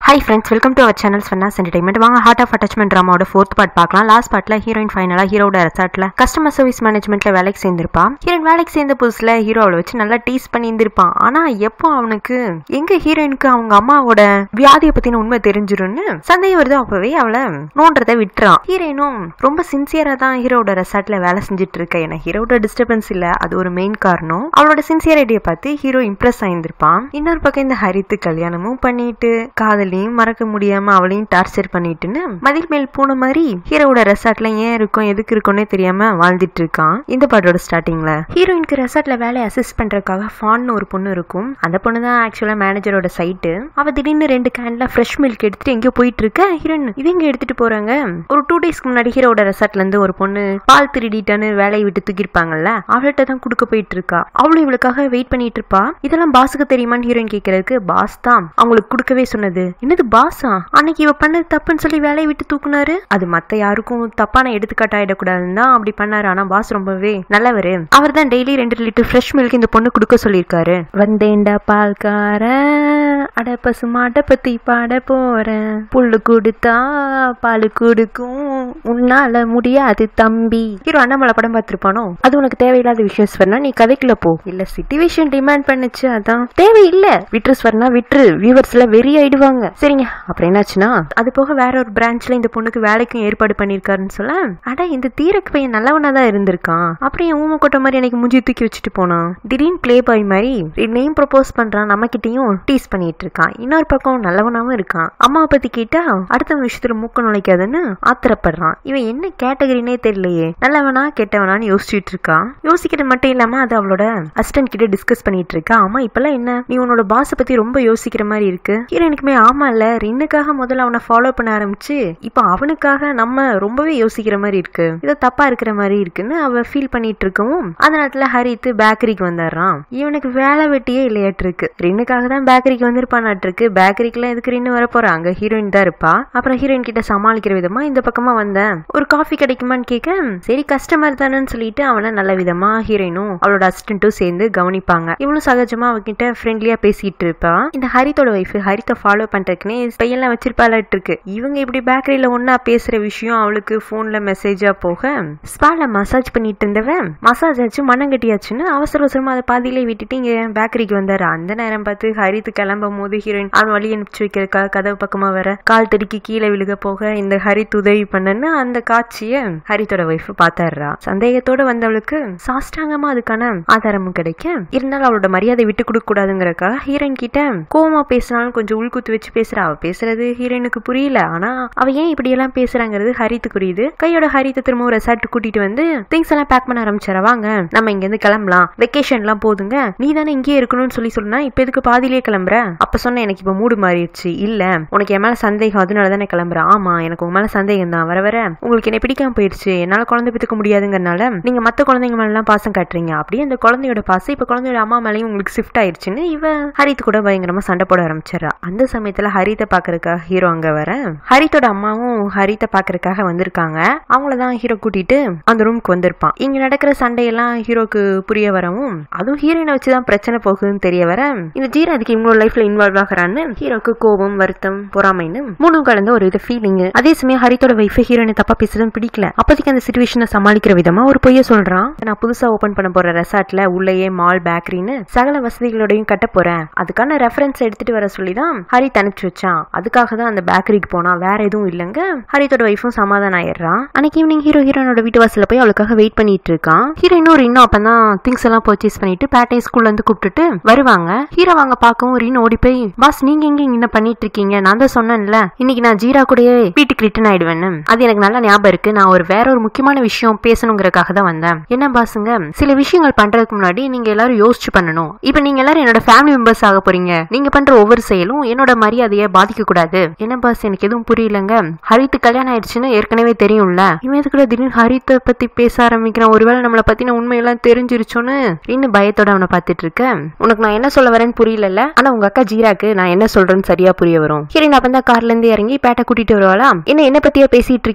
hi friends welcome to our channel ஃபன்னாஸ் entertainment வாங்க heart of attachment ட்ராமாவோட fourth part பார்க்கலாம் லாஸ்ட் பார்ட்ல ஹீரோயின் ஃபைனலாக ஹீரோட ரெசார்ட்ல கஸ்டமர் சர்வீஸ் மேனேஜ்மெண்ட்ல வேலைக்கு சேர்ந்திருப்பா ஹீரோயின் வேலைக்கு சேர்ந்த புதுசுல ஹீரோ அவளை வச்சு நல்லா டீஸ் பண்ணி இருந்திருப்பான் ஆனா எப்போ அவனுக்கு எங்க ஹீரோயினுக்கு அவங்க அம்மாவோட வியாதியை பத்தின உண்மை தெரிஞ்சிரும்னு சந்தேகம் வருது அப்பவே அவளை நோன்றதை விட்டுறான் ஹீரோயினும் ரொம்ப சின்சியரா தான் ஹீரோட ரெசார்ட்ல வேலை செஞ்சுட்டு இருக்க ஏன்னா ஹீரோட டிஸ்டர்பன்ஸ் இல்ல அது ஒரு மெயின் காரணம் அவளோட சின்சியரிட்டியை பார்த்து ஹீரோ இம்ப்ரெஸ் ஆயிருந்திருப்பான் இன்னொரு பக்கம் இந்த ஹரித்து கல்யாணமும் பண்ணிட்டு காதலியும் மறக்க முடியாம அவளையும் டார்ச்சர் பண்ணிட்டுன்னு மதில் மேல் பூனை மாதிரி ஹீரோவோட ரெசார்ட்ல ஏன் இருக்கும் எதுக்கு இருக்கும்னே தெரியாம வாழ்ந்துட்டு இருக்கான் இந்த பாட்டோட ஸ்டார்டிங்ல ஹீரோயினுக்கு ரெசார்ட்ல வேலையை அசிஸ்ட் பண்றதுக்காக ஃபான்னு ஒரு பொண்ணு இருக்கும் அந்த பொண்ணு தான் ஆக்சுவலா மேனேஜரோட சைட்டு அவ திடீர்னு ரெண்டு கேன்ல ஃப்ரெஷ் மில்க் எடுத்துட்டு எங்கேயோ போயிட்டு இருக்க ஹீரோயின் இது எங்க எடுத்துட்டு போறாங்க ஒரு டூ டேஸ்க்கு முன்னாடி ஹீரோட ரெசார்ட்ல இருந்து ஒரு பொண்ணு பால் திருடிட்டான்னு வேலையை விட்டு தூக்கிருப்பாங்கல்ல அவள்கிட்ட தான் கொடுக்க போயிட்டு இருக்கா அவளும் இவளுக்காக வெயிட் பண்ணிட்டு இருப்பா இதெல்லாம் பாஸுக்கு தெரியுமான்னு ஹீரோயின் கேட்கறதுக்கு பாஸ் தான் அவங்களுக்கு கொடுக்கவே சொன்னது என்னது பாஸா அன்னைக்கு இவ பண்ணது தப்புன்னு சொல்லி வேலையை விட்டு தூக்குனாரு அது மத்த யாருக்கும் தப்பான எடுத்துக்காட்டாயிடக்கூடாதுன்னு தான் அப்படி பண்ணாரு ஆனா பாஸ் ரொம்பவே நல்லவரு அவர் தான் டெய்லி ரெண்டு லிட்டர் ஃப்ரெஷ் மில்க் இந்த பொண்ணு கொடுக்க சொல்லியிருக்காரு வந்தேண்டா பால்கார அட பசு மாட்டை பத்தி பாட போறேன் புல்லு கொடுத்தா பால் கொடுக்கும் உன்னால முடியாது தம்பி ஹீரோ அண்ணாமலை படம் பார்த்திருப்பானோ அது உனக்கு தேவையில்லாத விஷயம் ஸ்வர்ணா நீ கதைக்குள்ள போ இல்ல சிச்சுவேஷன் டிமாண்ட் பண்ணுச்சு அதான் தேவையில்ல விட்ரு ஸ்வர்ணா விட்ரு வியூவர்ஸ்ல வெறி ஆயிடுவாங்க சரிங்க அப்புறம் என்னாச்சுன்னா அது போக வேற ஒரு பிரான்ச்ல இந்த பொண்ணுக்கு வேலைக்கும் ஏற்பாடு பண்ணிருக்காருன்னு சொல்ல அட இந்த தீரக்கு பையன் நல்லவனா தான் இருந்திருக்கான் அப்புறம் என் ஊம கொட்ட மாதிரி எனக்கு முஞ்சி தூக்கி வச்சுட்டு போனான் திடீர்னு ப்ளே பாய் மாதிரி என்னையும் ப்ரொபோஸ் பண்றான் நம்ம கிட்டயும் டீஸ் பண்ணிட்டு இருக்கான் இன்னொரு பக்கம் நல்லவனாவும் இருக்கான் அம்மாவை பத்தி கேட்டா அடுத்த விஷயத்துல மூக்க நுழைக்காதுன்னு ஆத்திரப்படுறான் இவன் என்ன கேட்டகரினே தெரியலையே நல்லவனா கெட்டவனான்னு யோசிச்சுட்டு இருக்கான் யோசிக்கிறது மட்டும் இல்லாம அது அவளோட அசிஸ்டன்ட் கிட்ட டிஸ்கஸ் பண்ணிட்டு இருக்கா ஆமா இப்பெல்லாம் என்ன நீ உன்னோட பாஸ பத்தி ரொம்ப யோசிக்கிற மாதிரி இருக்கு ஹீரோனுக்குமே ஆமா இல்ல ரின்னுக்காக முதல்ல அவனை ஃபாலோ பண்ண ஆரம்பிச்சு இப்போ அவனுக்காக நம்ம ரொம்பவே யோசிக்கிற மாதிரி இருக்கு ஏதோ தப்பா இருக்கிற மாதிரி இருக்குன்னு அவ ஃபீல் பண்ணிட்டு இருக்கவும் அந்த நேரத்துல ஹரித்து பேக்கரிக்கு வந்துடுறான் இவனுக்கு வேலை வெட்டியே இல்லையாட்டு இருக்கு ரின்னுக்காக தான் பேக்கரிக்கு வந்திருப்பானாட்டு இருக்கு பேக்கரிக்குலாம் எதுக்கு ரின்னு வர போறா அங்க ஹீரோயின் தான் இருப்பா அப்புறம் ஹீரோயின் கிட்ட சமாளிக்கிற விதமா இந்த பக்கமா வந்தேன் ஒரு காஃபி கிடைக்குமான்னு கேட்க சரி கஸ்டமர் தானேன்னு சொல்லிட்டு அவனை நல்ல விதமா ஹீரோயினும் அவளோட அசிஸ்டன்ட்டும் சேர்ந்து கவனிப்பாங்க இவளும் சகஜமா அவகிட்ட ஃப்ரெண்ட்லியா பேசிட்டு இருப்பா இந்த ஹரித்தோட ஒய்ஃப் ஹரித்தை ஃபாலோ பண்றதுக்குன்னே பையன்லாம் வச்சிருப்பாளாட்டு இருக்கு இவங்க இப்படி பேக்கரியில ஒன்னா பேசுற விஷயம் அவளுக்கு போன்ல மெசேஜா போக ஸ்பால மசாஜ் பண்ணிட்டு இருந்தவன் மசாஜ் ஆச்சு மண்ணம் கட்டியாச்சுன்னு அவசர அவசரமா அதை பாதியிலே விட்டுட்டு இங்க பேக்கரிக்கு வந்தாரு அந்த நேரம் பார்த்து ஹரித்து கிளம்பும் போது ஹீரோயின் அவன் வழி அனுப்பிச்சு வைக்கிறதுக்காக கதவு பக்கமா வர கால் தடுக்கி கீழே விழுக போக இந்த ஹரித் உதவி பண்ணன்னு அந்த காட்சிய ஹரித்தோட ஒய்ஃப் பாத்தாடுறா சந்தேகத்தோட வந்தவளுக்கு சாஷ்டாங்கமா அதுக்கான ஆதாரமும் கிடைக்க இருந்தாலும் அவளோட மரியாதை விட்டு கொடுக்க கூடாதுங்கிறக்காக ஹீரோயின் கிட்ட கோவமா பேசினாலும் கொஞ்சம் உள்குத்து வச்சு பேசுறா அவ பேசுறது ஹீரோயினுக்கு புரியல ஆனா அவ ஏன் இப்படி எல்லாம் பேசுறாங்கிறது ஹரித்து புரியுது கையோட ஹரித்தை திரும்ப ரெசார்ட் கூட்டிட்டு வந்து திங்ஸ் எல்லாம் பேக் பண்ண ஆரம்பிச்சார வாங்க நம்ம இங்க இருந்து கிளம்பலாம் வெக்கேஷன் எல்லாம் போதுங்க நீ தானே இங்கேயே இருக்கணும்னு சொல்லி சொன்னா இப்ப எதுக்கு பாதியிலே கிளம்புற அப்ப சொன்ன எனக்கு இப்ப மூடு மாறிடுச்சு இல்ல உனக்கு என் மேல சந்தேகம் அதனால தானே கிளம்புற ஆமா எனக்கு உங்க மேல சந்தேகம் தான் வர வர உங்களுக்கு என்ன பிடிக்காம போயிடுச்சு என்னால குழந்தை பெற்றுக்க முடியாதுங்கறனால நீங்க மத்த குழந்தைங்க மேல எல்லாம் பாசம் காட்டுறீங்க அப்படியே அந்த குழந்தையோட பாசம் இப்ப குழந்தையோட அம்மா மேலேயும் உங்களுக்கு ஷிஃப்ட் ஆயிடுச்சுன்னு இவ ஹரித் கூட பயங்கரமா சண்டை போட ஆரம்பிச்சிடறா அந்த சமயத்துல ஹரித்தை பாக்குறதுக்காக ஹீரோ அங்க வர ஹரித்தோட அம்மாவும் ஹரித்தை பாக்குறதுக்காக வந்திருக்காங்க அவங்களதான் ஹீரோ கூட்டிட்டு அந்த ரூமுக்கு வந்திருப்பான் இங்க நடக்கிற சண்டையெல்லாம் ஹீரோக்கு புரிய வரவும் அதுவும் ஹீரோயினை வச்சுதான் பிரச்சனை போகுதுன்னு தெரிய வர இந்த ஜீரா அதுக்கு இவங்களோட லைஃப்ல இன்வால்வ் ஆகிறான்னு ஹீரோக்கு கோபம் வருத்தம் பொறாமைன்னு மூணும் கலந்த ஒரு இது ஃபீலிங் அதே சமயம் ஹரித்தோட வைஃப் ஹீரோயினை தப்பா பேசுறதும் பிடிக்கல அப்போதைக்கு அந்த சுச்சுவேஷனை சமாளிக்கிற விதமா ஒரு பொய்ய சொல்றான் நான் புதுசா ஓபன் பண்ண போற ரெசார்ட்ல உள்ளேயே மால் பேக்கரின்னு சகல வசதிகளோடையும் கட்ட போறேன் அதுக்கான ரெஃபரன்ஸ் எடுத்துட்டு வர சொல்லி தான் ஹரி தனிச்சு வச்சான் அதுக்காக தான் அந்த பேக்கரிக்கு போனா வேற எதுவும் இல்லைங்க ஹரித்தோட ஒய்ஃபும் சமாதானம் ஆயிடுறான் அன்னைக்கு ஈவினிங் ஹீரோ ஹீரோனோட வீட்டு வாசல்ல போய் அவளுக்காக வெயிட் பண்ணிட்டு இருக்கான் ஹீரோயினும் இன்னும் அப்பதான் திங்ஸ் எல்லாம் பர்ச்சேஸ் பண்ணிட்டு பேட்டை ஸ்கூல்ல இருந்து கூப்பிட்டுட்டு வருவாங்க ஹீரோ வாங்க பார்க்கவும் ரீனு ஓடி போய் பாஸ் நீங்க எங்க இங்க பண்ணிட்டு இருக்கீங்க நான் தான் சொன்னேன்ல இன்னைக்கு நான் ஜீரா கூடயே வீட்டுக்கு ரிட்டர்ன் ஆயிடுவேன்னு அது எனக்கு நல்லா ஞாபகம் இருக்கு நான் ஒரு வேற ஒரு முக்கியமான விஷயம் பேசணுங்கிறதுக்காக தான் வந்தேன் என்ன பாஸுங்க சில விஷயங்கள் பண்றதுக்கு முன்னாடி நீங்க எல்லாரும் யோசிச்சு பண்ணணும் இப்போ நீங்க எல்லாரும் என்னோட ஃபேமிலி மெம்பர்ஸ் ஆக போறீங்க நீங்க பண்ற ஒவ்வொரு செயலும் என்னோட மரியாதையை பாதிக்க கூடாது என்ன பாஸ் எனக்கு எதுவும் புரியலங்க ஹரித்து கல்யாணம் ஆயிடுச்சுன்னு ஏற்கனவே தெரியும்ல இவன் எதுக்குள்ள திடீர்னு ஹரித்தை பத்தி பேச ஆரம்பிக்கிறான் ஒருவேளை நம்மளை பத்தின உண்மையெல்லாம் தெரிஞ்சிருச்சோன்னு இன்னும் பயத்தோட அவனை பார்த்துட்டு இருக்கேன் உனக்கு நான் என்ன சொல்ல வரேன்னு புரியல ஆனா உங்க அக்கா ஜீராக்கு நான் என்ன சொல்றேன்னு சரியா புரிய வரும் ஹீரோயின் அப்ப தான் கார்ல இருந்து இறங்கி பேட்டை கூட்டிட்டு வருவாளா என்ன என்ன பத்தியா பேசிட்டு இருக்கீங்க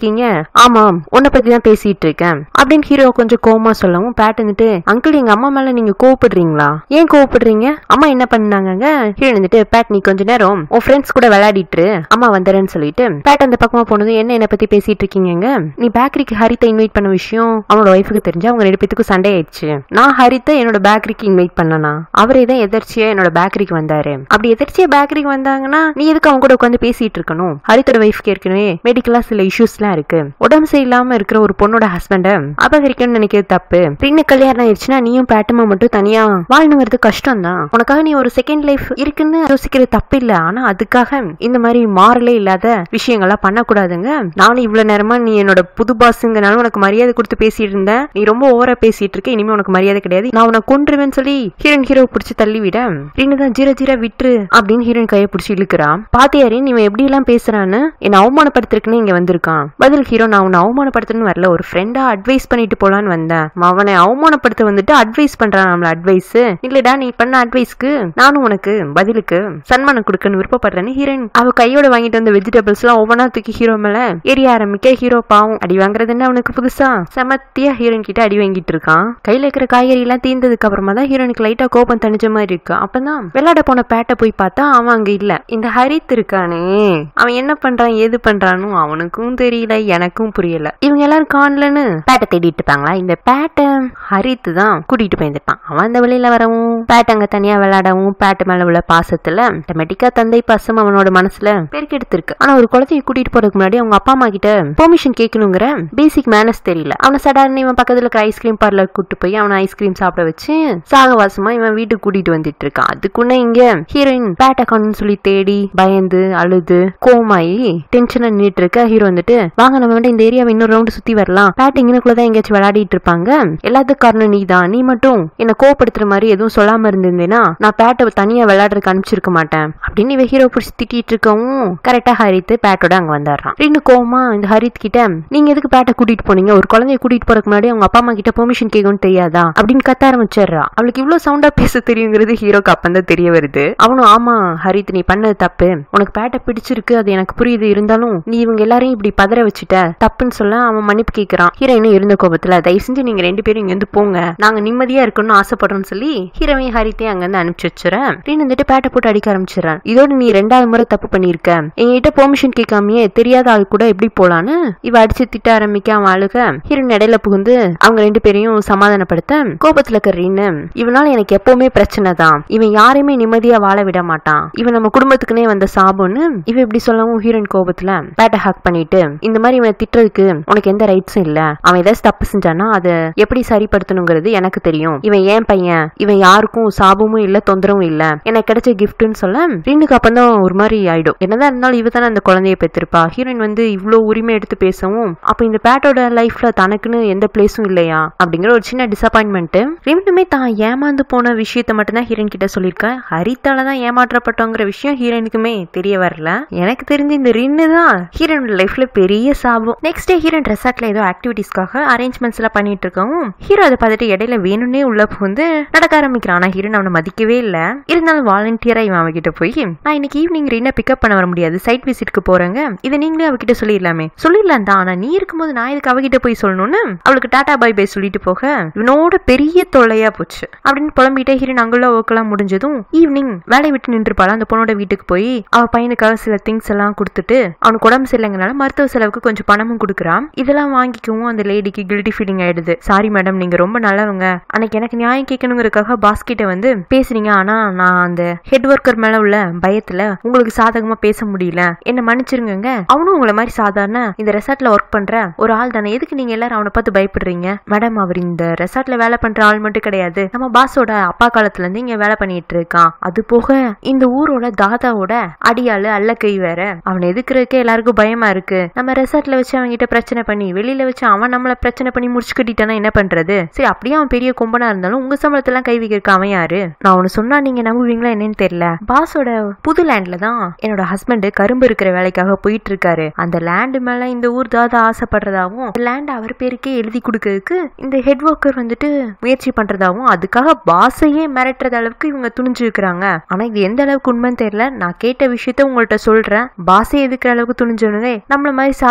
இருக்கீங்க ஆமாம் உன்னை பத்தி தான் பேசிட்டு இருக்கேன் அப்படின்னு ஹீரோ கொஞ்சம் கோவமா சொல்லவும் பேட் வந்துட்டு அங்கிள் எங்க அம்மா மேல நீங்க கோவப்படுறீங்களா ஏன் கோவப்படுறீங்க அம்மா என்ன பண்ணாங்கங்க ஹீரோ வந்துட்டு பேட் நீ கொஞ்ச நேரம் உன் ஃப்ரெண்ட்ஸ் கூட விளையாடிட்டு அம்மா வந்துறேன்னு சொல்லிட்டு பேட் அந்த பக்கமா போனது என்ன என்ன பத்தி பேசிட்டு இருக்கீங்க நீ பேக்கரிக்கு ஹரித்தை இன்வைட் பண்ண விஷயம் அவனோட ஒய்ஃபுக்கு தெரிஞ்சு அவங்க ரெண்டு பேத்துக்கும் சண்டை ஆயிடுச்சு நான் ஹரித்தை என்னோட பேக்கரிக்கு இன்வைட் பண்ணனா அவரே தான் எதர்ச்சியா என்னோட பேக்கரிக்கு வந்தாரு அப்படி எதர்ச்சியா பேக்கரிக்கு வந்தாங்கன்னா நீ எதுக்கு அவங்க கூட உட்காந்து பேசிட்டு இருக்கணும் ஹரித்தோட ஒய்ஃப்க்கு ஏற்கனவே மெடிக்கலா சில இஷ்யூஸ்லாம் இருக்கு உடம்பு சரியில்லாம இருக்கிற ஒரு பொண்ணோட ஹஸ்பண்ட அபகரிக்கணும்னு நினைக்கிறது தப்பு பின்ன கல்யாணம் ஆயிடுச்சுன்னா நீயும் பேட்டமா மட்டும் தனியா வாழணுங்கிறது கஷ்டம் தான் உனக்காக நீ ஒரு செகண்ட் லைஃப் இருக்குன்னு யோசிக்கிறது தப்பு இல்ல ஆனா அதுக்காக இந்த மாதிரி மாறலே இல்லாத விஷயங்கள்லாம் பண்ணக்கூடாதுங்க நானும் இவ்வளவு நேரமா நீ என்னோட புது பாஸுங்கனால உனக்கு மரியாதை கொடுத்து பேசிட்டு இருந்தேன் நீ ரொம்ப ஓவரா பேசிட்டு இருக்க இனிமே உனக்கு மரியாதை கிடையாது நான் உனக்கு கொன்றுவேன்னு சொல்லி ஹீரோயின் ஹீரோ பிடிச்சி தள்ளி விட ரீனு தான் ஜீரா ஜீரா விட்டுரு அப்படின்னு ஹீரோயின் கையை பிடிச்சி இழுக்கிறான் பாத்தியாரி நீ இவன் எப்படி எல்லாம் பேசுறான்னு என்ன அவமானப்படுத்துறதுக்குன்னு இங்க வந்திருக்கான் பதில் ஹீரோ நான் உன்னை அவமானப்படுத்தணும்னு வரல ஒரு ஃப்ரெண்டா அட்வைஸ் பண்ணிட்டு போலான்னு வந்தேன் அவனை அவமானப்படுத்த வந்துட்டு அட்வைஸ் பண்றான் நம்மள அட்வைஸ் இல்லடா நீ பண்ண அட்வைஸ்க்கு நானும் உனக்கு பதிலுக்கு சன்மானம் கொடுக்கன்னு விருப்பப்படுறேன்னு ஹீரோயின் அவ கையோட வாங்கிட்டு வந்த வெஜிடபிள்ஸ் எல்லாம் ஒவ்வொன்றா தூக்கி ஹீரோ மேல எரிய ஆரம்பிக்க ஹீரோ பாவம் அடி வாங்குறது என்ன அவனுக்கு புதுசா செமத்தியா ஹீரோயின் கிட்ட அடி வாங்கிட்டு இருக்கான் கையில இருக்கிற காய்கறி எல்லாம் தீர்ந்ததுக்கு அப்புறமா தான் ஹீரோனுக்கு லைட்டா கோபம் தணிஞ்ச மாதிரி இருக்கு அப்பதான் விளையாட போன பேட்டை போய் பார்த்தா அவன் அங்க இல்ல இந்த ஹரித் இருக்கானே அவன் என்ன பண்றான் ஏது பண்றான்னு அவனுக்கும் தெரியல எனக்கும் புரியல இவங்க எல்லாரும் காணலன்னு பேட்டை தேடிட்டு இருப்பாங்களா இந்த பேட்டை ஹரித் தான் கூட்டிட்டு போயிருந்துட்டான் அவன் அந்த வழியில வரவும் பேட் அங்க தனியா விளையாடவும் பேட்டு மேல உள்ள பாசத்துல ஆட்டோமேட்டிக்கா தந்தை பாசம் அவனோட மனசுல பெருக்கெடுத்திருக்கு ஆனா ஒரு குழந்தைய கூட்டிட்டு போறதுக்கு முன்னாடி அவங்க அப்பா அம்மா கிட்ட பெர்மிஷன் கேட்கணுங்கிற பேசிக் மேனஸ் தெரியல அவனை சடார்னு இவன் பக்கத்துல இருக்கிற ஐஸ்கிரீம் பார்லர் கூட்டு போய் அவனை ஐஸ்கிரீம் சாப்பிட வச்சு சாகவாசமா இவன் வீட்டுக்கு கூட்டிட்டு வந்துட்டு இருக்கான் அதுக்குள்ள இங்க ஹீரோயின் பேட் அக்கௌண்ட் சொல்லி தேடி பயந்து அழுது கோமாயி டென்ஷனா நின்றுட்டு இருக்க ஹீரோ வந்துட்டு வாங்க நம்ம வந்து இந்த ஏரியாவை இன்னொரு ரவுண்டு சுத்தி வரலாம் பேட் இங்கனக்குள்ளதான் எங்கேயாச்சும் விளையாடிட்டு இருப்பாங்க எல்லாத்துக்கும் காரணம் நீ தான் நீ மட்டும் என்ன கோவப்படுத்துற மாதிரி எதுவும் சொல்லாம இருந்திருந்தேன்னா நான் பேட்டை தனியா விளையாடுறதுக்கு அனுப்பிச்சிருக்க மாட்டேன் அப்படின்னு இவ ஹீரோ பிடிச்சி திட்டிட்டு இருக்கவும் கரெக்டா ஹரித் பேட்டோட அங்க வந்துடுறான் ரெண்டு கோவமா இந்த ஹரித் கிட்ட நீங்க எதுக்கு பேட்டை கூட்டிட்டு போனீங்க ஒரு குழந்தைய கூட்டிட்டு போறதுக்கு முன்னாடி அவங்க அப்பா அம்மா கிட்ட பெர்மிஷன் கேட்கணும்னு தெரியாதா அப்படின்னு கத்த ஆரம்பிச்சிடுறா அவளுக்கு இவ்வளவு சவுண்டா பேச தெரியுங்கிறது ஹீரோக்கு அப்பந்தான் தெரிய வருது அவனும் ஆமா ஹரித் நீ பண்ணது தப்பு உனக்கு பேட்டை பிடிச்சிருக்கு அது எனக்கு புரியுது இருந்தாலும் நீ இவங்க எல்லாரையும் இப்படி பதற வச்சுட்ட தப்புன்னு சொல்ல அவன் மன்னிப்பு கேட்கறான் ஹீரோயினும் இருந்த கோபத்துல தயவு செஞ்சு நீங்க ரெண்டு பேரும் இங்க இருந்து போங்க நாங்க நிம்மதியா இருக்கணும்னு ஆசைப்படுறோம்னு சொல்லி ஹீரோவையும் ஹரித்தையும் அங்க இருந்து அனுப்பிச்சு வச்சுறேன் ரீன் வந்துட்டு பேட்டை போட்டு அடிக்க ஆரம்பிச்சிடறேன் இதோட நீ ரெண்டாவது முறை தப்பு பண்ணிருக்க எங்ககிட்ட பெர்மிஷன் கேட்காமயே தெரியாத ஆள் கூட எப்படி போலான்னு இவ அடிச்சு திட்ட ஆரம்பிக்க அவன் அழுக ஹீரோயின் இடையில புகுந்து அவங்க ரெண்டு பேரையும் சமாதானப்படுத்த கோபத்துல இருக்க ரீனு இவனால எனக்கு எப்பவுமே பிரச்சனை தான் இவன் யாரையுமே நிம்மதியா வாழ விட மாட்டான் இவன் நம்ம குடும்பத்துக்குனே வந்த சாபம்னு இவ இப்படி சொல்லவும் ஹீரோயின் கோபத்துல பேட்டை ஹக் பண்ணிட்டு இந்த மாதிரி இவனை திட்டுறதுக்கு உனக்கு எந்த ரைட்ஸும் இல்ல அவன் ஏதாச்சும் தப்பு செஞ்சானா அதை எப்படி சரிப்படுத்தணுங்கிறது எனக்கு தெரியும் இவன் ஏன் பையன் இவன் யாருக்கும் சாபமும் இல்ல தொந்தரவும் இல்ல எனக்கு கிடைச்ச கிஃப்ட்னு சொல்ல ரீனுக்கு அப்பதான் ஒரு மாதிரி ஆயிடும் என்னதான் இருந்தாலும் இவ தானே அந்த குழந்தைய பெற்றிருப்பா ஹீரோயின் வந்து இவ்ளோ உரிமை எடுத்து பேசவும் அப்ப இந்த பேட்டோட லைஃப்ல தனக்குன்னு எந்த பிளேஸும் இல்லையா அப்படிங்கிற ஒரு சின்ன டிசப்பாயின்மெண்ட் ரெண்டுமே தான் ஏமாந்து போன விஷயத்த மட்டும்தான் ஹீரோயின் கிட்ட சொல்லியிருக்க ஹரித்தால தான் ஏமாற்றப்பட்டோங்கிற விஷயம் ஹீரோயினுக்குமே தெரிய வரல எனக்கு தெரிஞ்சு இந்த ரின்னு தான் ஹீரோனோட லைஃப்ல பெரிய சாபம் நெக்ஸ்ட் டே ஹீரோயின் ரெசார்ட்ல ஏதோ ஆக்டிவிட்டிஸ்க்காக அரேஞ்ச்மெண்ட்ஸ் எல்லாம் பண்ணிட்டு இருக்கவும் ஹீரோ அதை பார்த்துட்டு இடையில வேணும்னே உள்ள புகுந்து நடக்க ஆரம்பிக்கிறான் ஆனா ஹீரோன் அவனை மதிக்கவே இல்ல இருந்தாலும் வாலண்டியரா இவன் அவகிட்ட போய் நான் இன்னைக்கு ஈவினிங் ரின்னை பிக்கப் பண்ண வர முடியாது சைட் விசிட்க்கு போறேங்க இதை நீங்களே அவகிட்ட சொல்லிடலாமே சொல்லிடலாம் தான் ஆனா நீ இருக்கும்போது நான் இதுக்கு அவகிட்ட போய் சொல்லணும்னு அவளுக்கு டாடா பை பை சொல்லிட்டு போக இவனோட பெரிய தொல்லையா போச்சு அப்படின்னு புலம்பிட்டே ஹீரோன் அங்குள்ள ஒர்க் எல்லாம் முடிஞ்சதும் ஈவினிங் வேலையை விட்டு நின்றுப்பாள் அந்த பொண்ணோட வீட்டுக்கு போய் அவ பையனுக்காக சில திங்ஸ் எல்லாம் கொடுத்துட்டு அவனுக்கு உடம்பு சரியில்லைங்கனால மருத்துவ செலவுக்கு கொஞ்சம் பணமும் கொடுக்குறான் இதெல்லாம் வாங்கிக்கவும் அந்த லேடிக்கு கில்ட்டி ஃபீலிங் ஆயிடுது சாரி மேடம் நீங்க ரொம்ப நல்லவங்க அன்னைக்கு எனக்கு நியாயம் கேட்கணுங்கிறதுக்காக பாஸ் கிட்ட வந்து பேசுறீங்க ஆனா நான் அந்த ஹெட் ஒர்க்கர் மேல உள்ள பயத்துல உங்களுக்கு சாதகமா பேச முடியல என்ன மன்னிச்சிருங்க அவனும் உங்களை மாதிரி சாதாரண இந்த ரெசார்ட்ல ஒர்க் பண்ற ஒரு ஆள் தானே எதுக்கு நீங்க எல்லாரும் அவனை பார்த்து பயப்படுறீங்க மேடம் அவர் இந்த ரெசார்ட்ல வேலை பண்ற ஆள் மட்டும் கிடையாது நம்ம பாஸோட அப்பா காலத்துல இருந்து இங்க வேலை பண்ணிட்டு இருக்கான் அது போக இந்த ஊரோட தாதாவோட அடியாளு அல்ல கை வேற அவன் எதுக்குறதுக்கு எல்லாருக்கும் பயமா இருக்கு நம்ம ரெசார்ட்ல வச்சு அவங்க கிட்ட பிரச்சனை பண்ணி வெளியில வச்சு அவன் நம்மள பிரச்சனை பண்ணி முடிச்சு கட்டிட்டானா என்ன பண்றது சரி அப்படியே அவன் பெரிய கொம்பனா இருந்தாலும் உங்க சம்பளத்தெல்லாம் கை வைக்கிறதுக்கு அவன் யாரு நான் ஒன்னு சொன்னா நீங்க நம்புவீங்களா என்னன்னு தெரியல பாஸோட புது லேண்ட்ல தான் என்னோட ஹஸ்பண்ட் கரும்பு இருக்கிற வேலைக்காக போயிட்டு இருக்காரு அந்த லேண்ட் மேல இந்த ஊர் தாதா ஆசைப்படுறதாவும் லேண்ட் அவர் பேருக்கே எழுதி கொடுக்கறதுக்கு இந்த ஹெட் ஒர்க்கர் வந்துட்டு முயற்சி பண்றதாவும் அதுக்காக பாஸையே மிரட்டுறது அளவுக்கு இவங்க துணிஞ்சு இருக்கிறாங்க ஆனா இது எந்த அளவுக்கு உண்மைன்னு தெரியல நான் கேட்ட விஷயத்த உங்கள்ட்ட சொல்றேன் பாஸை எதுக்குற அளவுக்கு துணிஞ்சவனுங்க நம்மள மாதிரி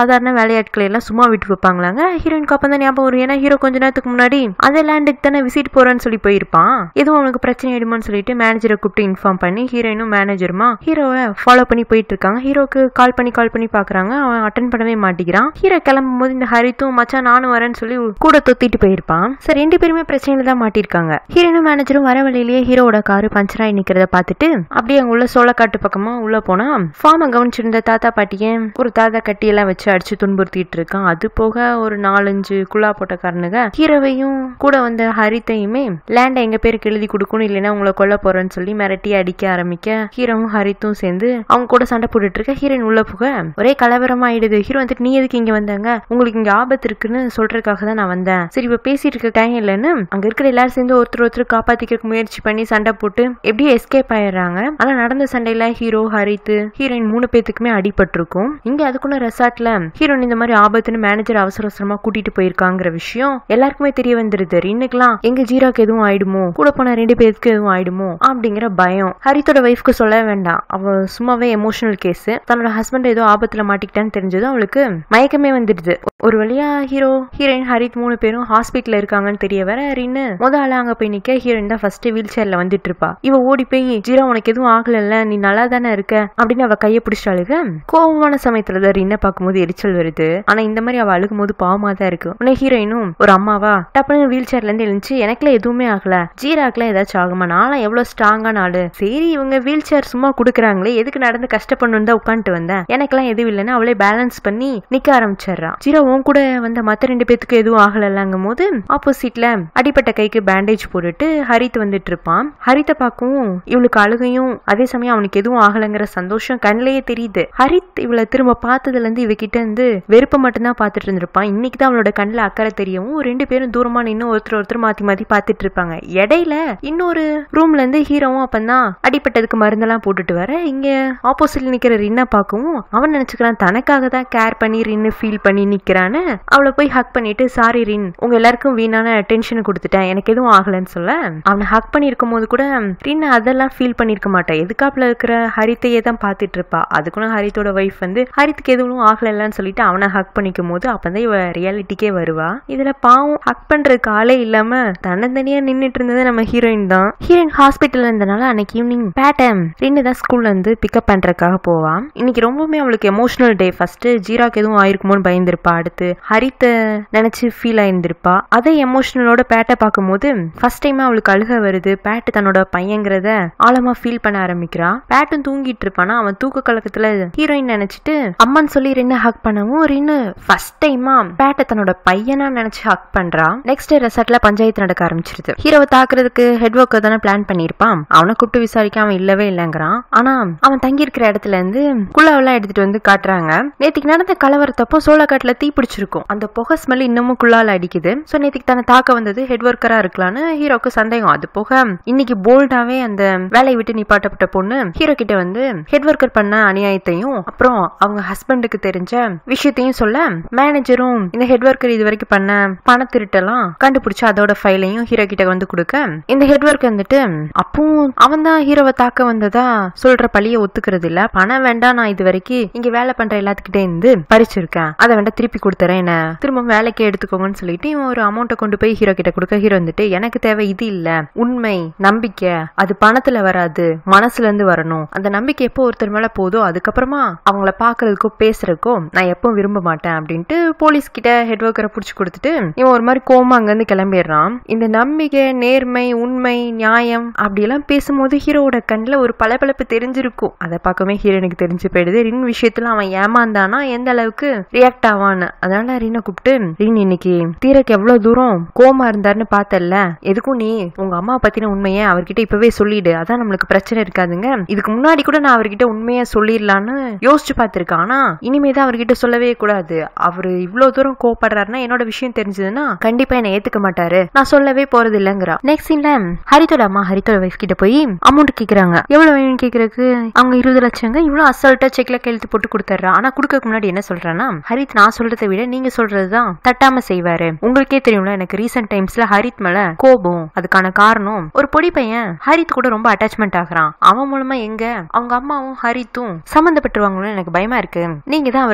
சாதாரண வேலையாட்களை எல்லாம் சும்மா விட்டு வைப்பாங்களாங்க ஹீரோயினுக்கு அப்போ தான் ஞாபகம் வரும் ஏன்னா ஹீரோ கொஞ்ச நேரத்துக்கு முன்னாடி அந்த லேண்டுக்கு தானே விசிட் போறேன்னு சொல்லி போயிருப்பான் எதுவும் அவனுக்கு பிரச்சனை ஆயிடுமான்னு சொல்லிட்டு மேனேஜரை கூப்பிட்டு இன்ஃபார்ம் பண்ணி ஹீரோயினும் மேனேஜருமா ஹீரோவை ஃபாலோ பண்ணி போயிட்டு இருக்காங்க ஹீரோக்கு கால் பண்ணி கால் பண்ணி பாக்குறாங்க அவன் அட்டன் பண்ணவே மாட்டேங்கிறான் ஹீரோ கிளம்பும் போது இந்த ஹரித்தும் மச்சான் நானும் வரேன்னு சொல்லி கூட தொத்திட்டு போயிருப்பான் சரி ரெண்டு பேருமே பிரச்சனையில தான் மாட்டிருக்காங்க ஹீரோனும் மேனேஜரும் வர வழியிலேயே ஹீரோவோட காரு பஞ்சர் ஆகி நிக்கிறத பார்த்துட்டு அப்படியே அங்க உள்ள சோளக்காட்டு பக்கமா உள்ள போனா ஃபார்மை கவனிச்சிருந்த தாத்தா பாட்டிய ஒரு தாத்தா கட்டி எல்லாம் வச்சு அடிச்சு துன்புறுத்திட்டு இருக்கான் அது போக ஒரு நாலஞ்சு குழா போட்டக்காரனுங்க ஹீரோவையும் கூட வந்த ஹரித்தையுமே லேண்டை எங்க பேருக்கு எழுதி கொடுக்கணும் இல்லைன்னா உங்களை கொல்ல போறேன்னு சொல்லி மிரட்டி அடிக்க ஆரம்பிக்க ஹீரோவும் ஹரித்தும் சேர்ந்து அவங்க கூட சண்டை போட்டுட்டு இருக்க ஹீரோயின் உள்ள புக ஒரே கலவரம் ஆயிடுது ஹீரோ வந்துட்டு நீ எதுக்கு இங்க வந்தாங்க உங்களுக்கு இங்க ஆபத்து இருக்குன்னு சொல்றதுக்காக தான் நான் வந்தேன் சரி இப்ப பேசிட்டு இருக்க டைம் இல்லைன்னு அங்க இருக்கிற எல்லாரும் சேர்ந்து ஒருத்தர் ஒருத்தர் காப்பாத்திக்க முயற்சி பண்ணி சண்டை போட்டு எப்படியும் எஸ்கேப் ஆயிடுறாங்க ஆனா நடந்த சண்டையில ஹீரோ ஹரித்து ஹீரோயின் மூணு பேத்துக்குமே அடிபட்டிருக்கும் இங்க அதுக்குள்ள ரெசார்ட்ல ஹீரோயின் இந்த மாதிரி ஆபத்துன்னு மேனேஜர் அவசர அவசரமா கூட்டிட்டு போயிருக்காங்கிற விஷயம் எல்லாருக்குமே தெரிய வந்துருது இன்னைக்கெல்லாம் எங்க ஜீராக்கு எதுவும் ஆயிடுமோ கூட போன ரெண்டு பேருக்கு எதுவும் ஆயிடுமோ அப்படிங்கிற பயம் ஹரித்தோட ஒய்ஃப்க்கு சொல்ல வேண்டாம் அவ சும்மாவே எமோஷனல் கேஸ் தன்னோட ஹஸ்பண்ட் ஏதோ ஆபத்துல மாட்டிக்கிட்டான்னு தெரிஞ்சது அவளுக்கு மயக்கமே வந்துடுது ஒரு வழியா ஹீரோ ஹீரோயின் ஹரித் மூணு பேரும் ஹாஸ்பிட்டல்ல இருக்காங்கன்னு தெரிய வர ரின்னு முத ஆளா அங்க போய் நிக்க ஹீரோயின் தான் ஃபர்ஸ்ட் வீல் சேர்ல வந்துட்டு இருப்பா இவ ஓடி போய் ஜீரா உனக்கு எதுவும் ஆகலல்ல நீ நல்லா தானே இருக்க அப்படின்னு அவ கைய பிடிச்சாளுக கோபமான சமயத்துல தான் ரின்ன பார்க்கும்போது எரிச்சல் வருது ஆனா இந்த மாதிரி அவ அழுகும் போது பாவமா தான் இருக்கு உடனே ஹீரோயினும் ஒரு அம்மாவா டப்புனு வீல் சேர்ல இருந்து எழுந்துச்சு எனக்குலாம் எதுவுமே ஆகல ஜீராக்குலாம் ஏதாச்சும் ஆகுமா நான்லாம் எவ்வளவு ஸ்ட்ராங்கான ஆளு சரி இவங்க வீல் சேர் சும்மா குடுக்குறாங்களே எதுக்கு நடந்து கஷ்டப்படணும் தான் உட்காந்துட்டு வந்தேன் எனக்கெல்லாம் எதுவும் இல்லைன்னு அவளே பேலன்ஸ் பண்ணி நிக்க ஆரம்பிச்சிடுறான் ஜீரா உன் கூட வந்த மத்த ரெண்டு பேத்துக்கு எதுவும் ஆகலங்கும் போது ஆப்போசிட்ல அடிப்பட்ட கைக்கு பேண்டேஜ் போட்டுட்டு ஹரித் வந்துட்டு இருப்பான் ஹரித்தை பார்க்கவும் இவளுக்கு அழுகையும் அதே சமயம் அவனுக்கு எதுவும் ஆகலைங்கிற சந்தோஷம் கண்ணிலேயே தெரியுது ஹரித் இவளை திரும்ப பார்த்ததுல இருந்து இவகிட்ட இருந்து வெறுப்பை மட்டும்தான் பார்த்துட்டு இருந்திருப்பான் இன்னைக்கு தான் அவளோட கண்ணில் அக்கறை தெரியவும் ரெண்டு பேரும் தூரமா நின்று ஒருத்தர் ஒருத்தர் மாத்தி மாத்தி பார்த்துட்டு இருப்பாங்க இடையில இன்னொரு ரூம்ல இருந்து ஹீரோவும் அப்பந்தான் அடிப்பட்டதுக்கு மருந்தெல்லாம் போட்டுட்டு வர இங்க ஆப்போசிட்ல நிக்கிற ரின்னா பார்க்கவும் அவன் நினைச்சுக்கிறான் தனக்காக தான் கேர் பண்ணி ரின்னு ஃபீல் பண்ணி நிக்கிறான்னு அவளை போய் ஹக் பண்ணிட்டு சாரி ரின் உங்க எல்லாருக்கும் வீணான டென்ஷன் கொடுத்துட்டேன் எனக்கு எதுவும் ஆகலைன்னு சொல்ல அவனை ஹக் பண்ணிருக்கும் போது கூட ரின் அதெல்லாம் ஃபீல் பண்ணிருக்க மாட்டா எதுக்காப்புல இருக்கிற ஹரித்தையே தான் பார்த்துட்டு இருப்பா அதுக்குள்ள ஹரித்தோட ஒய்ஃப் வந்து ஹரித்துக்கு எதுவும் ஆகலைன்னு சொல்லிட்டு அவனை ஹக் பண்ணிக்கும் போது அப்பதான் இவ ரியாலிட்டிக்கே வருவா இதுல பாவம் ஹக் பண்றதுக்கு ஆளே இல்லாம தன்னந்தனியா நின்னுட்டு இருந்தது நம்ம ஹீரோயின் தான் ஹீரோயின் ஹாஸ்பிட்டல்ல இருந்தனால அன்னைக்கு ஈவினிங் பேட்டம் ரெண்டு தான் ஸ்கூல்ல இருந்து பிக்கப் பண்றதுக்காக போவா இன்னைக்கு ரொம்பவுமே அவளுக்கு எமோஷனல் டே ஃபர்ஸ்ட் ஜீராக்கு எதுவும் ஆயிருக்குமோன்னு பயந்திருப்பா அடுத்து ஹரித்த நினைச்சு ஃபீல் ஆயிருந்திருப்பா அதே எமோஷனலோட பேட்டை பார்க்கும்போது ஃபர்ஸ்ட் டைம் அவளுக்கு அழுக வருது பேட்டு தன்னோட பையங்கிறத ஆழமா ஃபீல் பண்ண ஆரம்பிக்கிறா பேட்டும் தூங்கிட்டு இருப்பானா அவன் தூக்க கலக்கத்துல ஹீரோயின் நினைச்சிட்டு அம்மான்னு சொல்லி ரின்னு ஹக் பண்ணவும் ரின்னு ஃபர்ஸ்ட் டைமா பேட்டை தன்னோட பையனா நினைச்சு ஹக் பண்றா நெக்ஸ்ட் ரெசார்ட்ல பஞ்சாயத்து நடக்க ஆரம்பிச்சிருது ஹீரோவை தாக்குறதுக்கு ஹெட் ஒர்க்கர் தானே பிளான் பண்ணிருப்பான் அவனை கூப்பிட்டு விசாரிக்க அவன் இல்லவே இல்லைங்கிறான் ஆனா அவன் தங்கி இருக்கிற இடத்துல இருந்து குள்ளாவெல்லாம் எடுத்துட்டு வந்து காட்டுறாங்க நேத்துக்கு நடந்த கலவரத்தப்போ சோளக்காட்டுல தீ பிடிச்சிருக்கும் அந்த புகை ஸ்மெல் இன்னமும் குள்ளால அடிக்குது சோ நேத்துக்கு தன்னை தாக்க வந்தது ஹெட் ஒர்க்கரா இருக்கலாம்னு ஹீரோக்கு சந்தேகம் அது போக இன்னைக்கு போல்டாவே அந்த வேலையை விட்டு நிப்பாட்டப்பட்ட பொண்ணு ஹீரோ கிட்ட வந்து ஹெட் ஒர்க்கர் பண்ண அநியாயத்தையும் அப்புறம் அவங்க ஹஸ்பண்டுக்கு தெரிஞ்ச விஷயத்தையும் சொல்ல மேனேஜரும் இந்த ஹெட் ஒர்க்கர் இது வரைக்கும் பண்ண பண திருட்டெல்லாம் கண்டுபிடிச்சு அதோட ஃபைலையும் ஹீரோ கிட்ட வந்து கொடுக்க இந்த ஹெட் ஒர்க் வந்துட்டு அப்பவும் அவன் தான் ஹீரோவை தாக்க வந்ததா சொல்ற பழிய ஒத்துக்கிறது இல்ல பணம் வேண்டாம் நான் இது வரைக்கும் இங்க வேலை பண்ற எல்லாத்துக்கிட்டே இருந்து பறிச்சிருக்கேன் அதை வேண்டாம் திருப்பி கொடுத்துறேன் என்ன திரும்ப வேலைக்கே எடுத்துக்கோங்கன்னு சொல்லிட்டு இவன் ஒரு அமௌண்ட்டை கொண்டு போய் ஹீரோ கிட்ட கொடுக்க ஹீரோ வந்துட்டு எனக்கு தேவை இது இல்ல உண்மை நம்பிக்கை அது பணத்துல வராது மனசுல இருந்து வரணும் அந்த நம்பிக்கை எப்போ ஒருத்தர் மேல போதோ அதுக்கப்புறமா அவங்கள பாக்குறதுக்கோ பேசுறதுக்கோ நான் எப்பவும் விரும்ப மாட்டேன் அப்படின்ட்டு போலீஸ் கிட்ட ஹெட் ஒர்க்கரை புடிச்சு கொடுத்துட்டு இவன் ஒரு மாதிரி கோமா அங்க இருந்து கிளம்பிடுறான் இந்த நம்பிக்கை நேர்மை உண்மை நியாயம் அப்படி எல்லாம் பேசும்போது ஹீரோவோட கண்ணுல ஒரு பளபளப்பு தெரிஞ்சிருக்கும் அதை பார்க்கவே ஹீரோனுக்கு தெரிஞ்சு போயிடுது ரின் விஷயத்துல அவன் ஏமாந்தானா எந்த அளவுக்கு ரியாக்ட் ஆவான்னு அதனால ரீனை கூப்பிட்டு ரீன் இன்னைக்கு தீரக்கு எவ்வளவு தூரம் கோமா இருந்தாருன்னு பார்த்தல்ல எதுக்கும் நீ உங்க அம்மா பத்தின உண்மையை அவர்கிட்ட இப்பவே சொல்லிடு அதான் நம்மளுக்கு பிரச்சனை இருக்காதுங்க இதுக்கு முன்னாடி கூட நான் அவர்கிட்ட உண்மையா சொல்லிடலான்னு யோசிச்சு பார்த்திருக்கேன் ஆனா இனிமே தான் அவர்கிட்ட சொல்லவே கூடாது அவரு இவ்வளவு தூரம் கோவப்படுறாருன்னா என்னோட விஷயம் தெரிஞ்சதுன்னா கண்டிப்பா என்னை ஏத்துக்க மாட்டாரு நான் சொல்லவே போறது இல்லைங்கிறா நெக்ஸ்ட் சீன்ல ஹரித்தோட அம்மா ஹரித்தோட வைஃப் கிட்ட போய் அமௌண்ட் கேக்குறாங்க எவ்வளவு வேணும்னு கேக்குறதுக்கு அவங்க இருபது லட்சங்க இவ்வளவு அசால்ட்டா செக்ல கையெழுத்து போட்டு கொடுத்துட்றா ஆனா கொடுக்கறதுக்கு முன்னாடி என்ன சொல்றான்னா ஹரித் நான் சொல்றதை விட நீங்க சொல்றதுதான் தட்டாம செய்வாரு உங்களுக்கே தெரியும்ல எனக்கு ரீசெண்ட் டைம்ஸ்ல ஹரித் மேல கோபம் அதுக்கான காரணம் ஒரு பொடி பையன் ஹரித் கூட ரொம்ப அட்டாச்மெண்ட் ஆகுறான் அவன் மூலமா எங்க அவங்க அம்மாவும் ஹரித்தும் சம்மந்தப்பட்டுருவாங்களோ எனக்கு பயமா இருக்கு நீங்க தான் அவர்